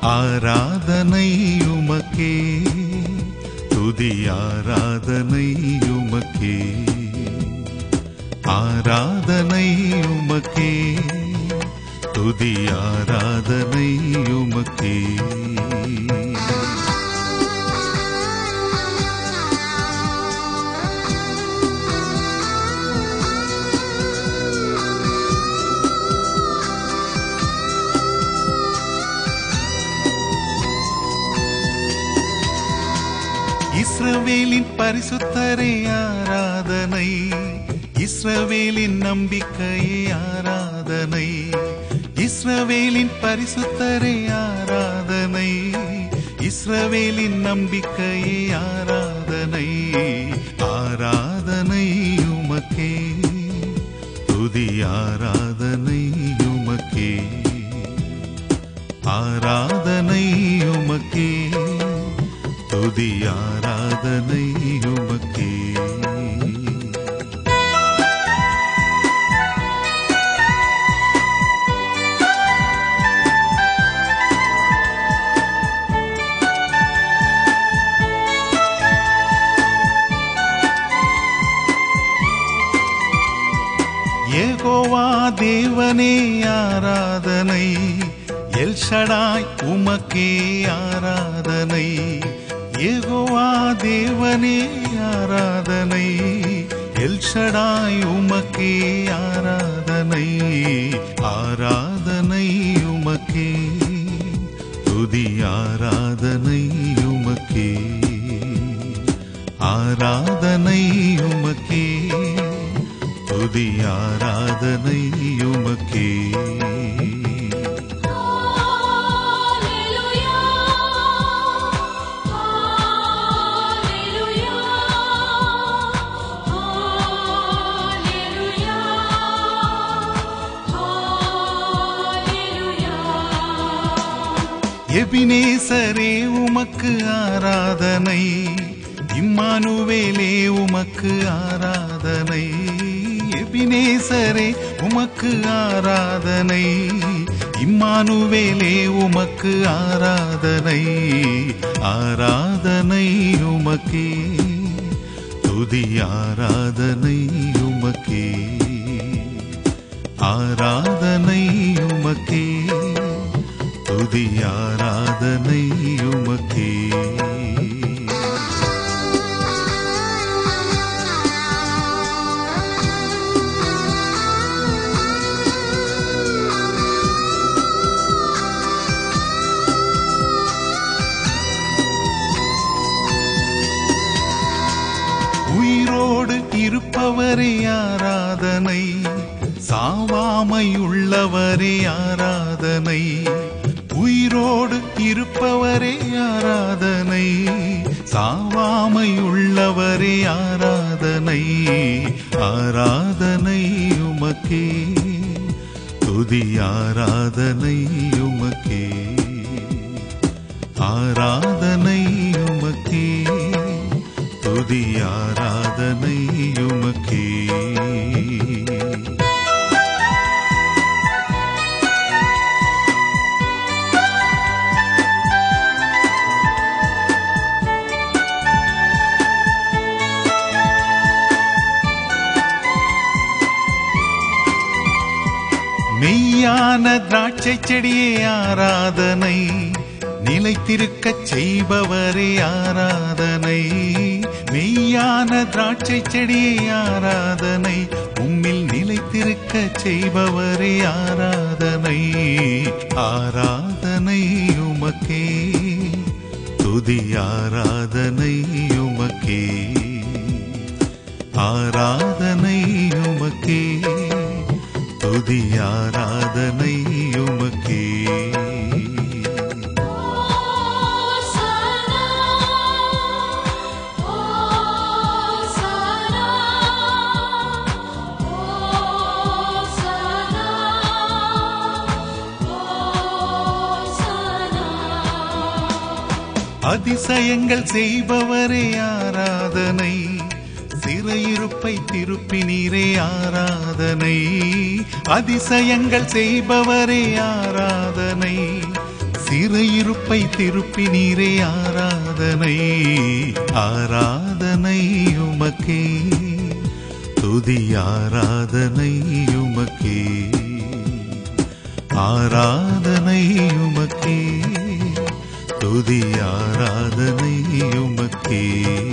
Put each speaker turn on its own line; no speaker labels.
ஆராதனை உமக்கே துதி ஆராதனை உமக்கே ஆராதனை உமக்கே துதி ஆராதனை உமக்கே இஸ்ரவேலின் பரிசுத்தரே ஆராதனை இஸ்ரவேலின் நம்பிக்கையே ஆராதனை இஸ்ரவேலின் பரிசுத்தரே ஆராதனை இஸ்ரவேலின் நம்பிக்கையே ஆராதனை ஆராதனை உமக்கே துதி ஆராதனை உமக்கே ஆராதனை உமக்கே துதி ஆராதனை உமக்கே ஏகோவா தேவனே ஆராதனை எல்ஷடாய் உமக்கே ஆராதனை ஏகோவா தேவனே ஆராதனை எல்ஷடாய் உமக்கே ஆராதனை ஆராதனை உமக்கே துதி ஆராதனை உமக்கே ஆராதனை உமக்கே துதி ஆராதனை உமக்கே
Hallelujah. Hallelujah. Hallelujah. Hallelujah.
எபினேசரே உமக்கு ஆராதனை இம்மானுவேலே உமக்கு ஆராதனை எபினேசரே உமக்கு ஆராதனை இம்மானுவேலே உமக்கு ஆராதனை ஆராதனை உமக்கே துதி ஆராதனை உமக்கே ஆராதனை உமக்கே துதி ஆராதனை உமக்கே உயிரோடு இருப்பவரே ஆராதனை சாவாமை உள்ளவரே ஆராதனை உயிரோடு இருப்பவரே ஆராதனை சாவாமை உள்ளவரே ஆராதனை ஆராதனை உமக்கே துதி ஆராதனை உமக்கே ஆராதனை உமக்கே துதி ஆராதனை உமக்கே மெய்யான திராட்சை செடியே ஆராதனை நிலைத்திருக்கச் செய்பவரே ஆராதனை மெய்யான திராட்சை செடியே ஆராதனை உம்மில் நிலைத்திருக்கச் செய்பவரே ஆராதனை ஆராதனை உமக்கே துதி ஆராதனை உமக்கே ஆராதனை உமக்கே துதி ஆராதனை உமக்கே
Hosanna, Hosanna, Hosanna, Hosanna.
அதிசயங்கள் செய்பவரே ஆராதனை சிறையிருப்பை திருப்பினீரே ஆராதனை அதிசயங்கள் செய்பவரே ஆராதனை சிறையிருப்பை திருப்பினீரே ஆராதனை ஆராதனை உமக்கே துதி ஆராதனை உமக்கே ஆராதனை உமக்கே துதி ஆராதனை உமக்கே